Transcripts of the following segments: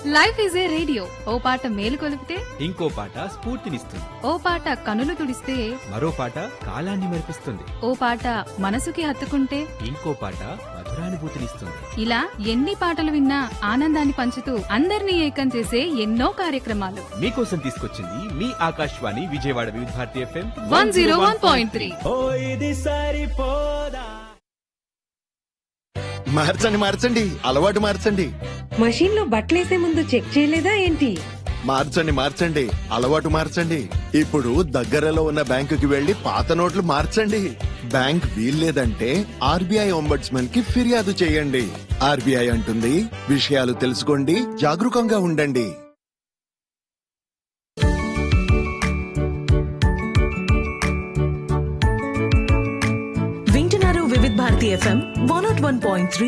life is a radio ఓ పాట మేలు కొలిపితే ఇంకో పాట స్ఫూర్తినిస్తుంది ఓ పాట కనులు తుడిస్తే మరో పాట కాలాన్ని మరిపిస్తుంది ఓ పాట మనసుకి హత్తుకుంటే ఇంకో పాట మధురానుభూతినిస్తుంది ఇలా ఎన్ని పాటలు విన్నా ఆనందాన్ని పంచుతూ అందరినీ ఏకం చేసే ఎన్నో కార్యక్రమాలు మీకోసం తీసుకొచ్చింది మీ Akashvani Vijayawada Vividh Bharati FM one zero one point three ఓ ఇది సరిపోదా మార్చండి మార్చండి అలవాటు మార్చండి మషీన్ లో బట్టలేసే ముందు చెక్ చేయలేదా ఏంటి మార్చండి మార్చండి అలవాటు మార్చండి ఇప్పుడు దగ్గరలో ఉన్న బ్యాంకుకి వెళ్లి పాత నోట్లు మార్చండి బ్యాంక్ వీల్లేదంటే ఆర్బీఐ ఒంబడ్స్మన్ కి ఫిర్యాదు చేయండి ఆర్బీఐ అంటుంది విషయాలు తెలుసుకోండి జాగరూకంగా ఉండండి వింటున్నారు Vividh Bharati FM one nought one point three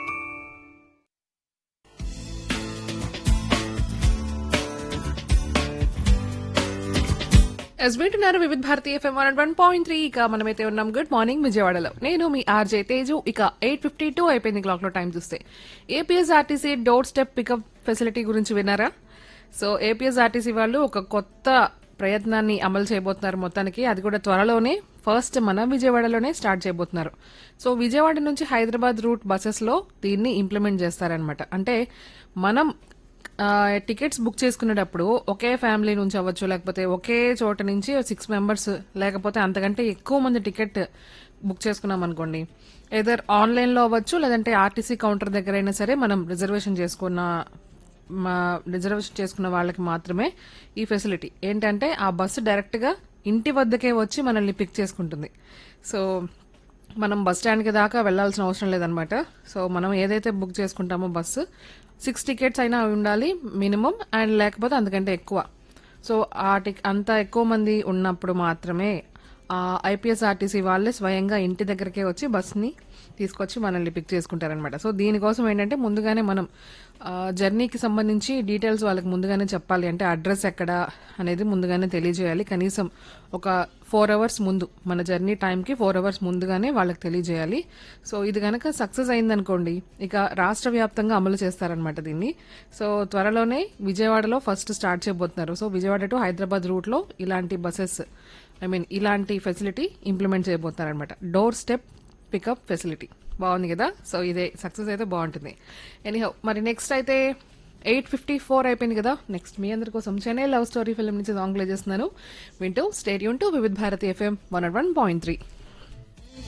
ఎస్ వింటున్నారు Vividh Bharati FM one one point three ఇక మనమైతే ఉన్నాం గుడ్ మార్నింగ్ విజయవాడలో నేను మీ ఆర్జే తేజు ఇక ఎయిట్ ఫిఫ్టీ టూ అయిపోయింది క్లాక్ లో టైం చూస్తే APSRTC doorstep pickup facility గురించి విన్నారా సో ఏపీఎస్ఆర్టీసీ వాళ్ళు ఒక కొత్త ప్రయత్నాన్ని అమలు చేయబోతున్నారు మొత్తానికి అది కూడా త్వరలోనే ఫస్ట్ మన విజయవాడలోనే స్టార్ట్ చేయబోతున్నారు సో విజయవాడ నుంచి హైదరాబాద్ రూట్ బస్సెస్ లో దీన్ని ఇంప్లిమెంట్ చేస్తారనమాట అంటే మనం ఆ, టికెట్స్ బుక్ చేసుకునేటప్పుడు ఒకే ఫ్యామిలీ నుంచి అవ్వచ్చు లేకపోతే ఒకే చోట నుంచి సిక్స్ మెంబర్స్ లేకపోతే అంతకంటే ఎక్కువ మంది టికెట్ బుక్ చేసుకున్నాం అనుకోండి ఏదర్ ఆన్లైన్లో అవ్వచ్చు లేదంటే ఆర్టీసీ కౌంటర్ దగ్గర అయినా సరే మనం రిజర్వేషన్ చేసుకున్న మా రిజర్వేషన్ చేసుకున్న వాళ్ళకి మాత్రమే ఈ ఫెసిలిటీ ఏంటంటే ఆ బస్సు డైరెక్ట్గా ఇంటి వద్దకే వచ్చి మనల్ని పిక్ చేసుకుంటుంది సో మనం బస్ స్టాండ్కి దాకా వెళ్ళాల్సిన అవసరం లేదనమాట సో మనం ఏదైతే బుక్ చేసుకుంటామో బస్సు సిక్స్ టికెట్స్ అయినా ఉండాలి మినిమం అండ్ లేకపోతే అంతకంటే ఎక్కువ సో ఆ టిక్ అంత ఎక్కువ మంది ఉన్నప్పుడు మాత్రమే ఐపీఎస్ఆర్టీసీ వాళ్ళే స్వయంగా ఇంటి దగ్గరకే వచ్చి బస్ని తీసుకొచ్చి మనల్ని పిక్ చేసుకుంటారనమాట సో దీనికోసం ఏంటంటే ముందుగానే మనం ఆ, జర్నీకి సంబంధించి డీటెయిల్స్ వాళ్ళకి ముందుగానే చెప్పాలి అంటే అడ్రస్ ఎక్కడ అనేది ముందుగానే తెలియజేయాలి కనీసం ఒక ఫోర్ అవర్స్ ముందు మన జర్నీ టైంకి ఫోర్ అవర్స్ ముందుగానే వాళ్ళకి తెలియజేయాలి సో ఇది కనుక సక్సెస్ అయిందనుకోండి ఇక రాష్ట్ర వ్యాప్తంగా అమలు చేస్తారనమాట దీన్ని సో త్వరలోనే విజయవాడలో ఫస్ట్ స్టార్ట్ చేయబోతున్నారు సో విజయవాడ టు హైదరాబాద్ రూట్లో ఇలాంటి బస్సెస్ ఐ మీన్ ఇలాంటి ఫెసిలిటీ ఇంప్లిమెంట్ చేయబోతున్నారనమాట డోర్ స్టెప్ పికప్ ఫెసిలిటీ బాగుంది కదా సో ఇదే సక్సెస్ అయితే బాగుంటుంది ఎనీహౌ మరి నెక్స్ట్ అయితే ఎయిట్ ఫిఫ్టీ ఫోర్ అయిపోయింది కదా నెక్స్ట్ మీ అందరి కోసం చెన్నై లవ్ స్టోరీ ఫిల్మ్ నుంచి సాంగ్ ప్లే చేస్తున్నాను వింటూ stay tuned to Vividh Bharati FM one one point three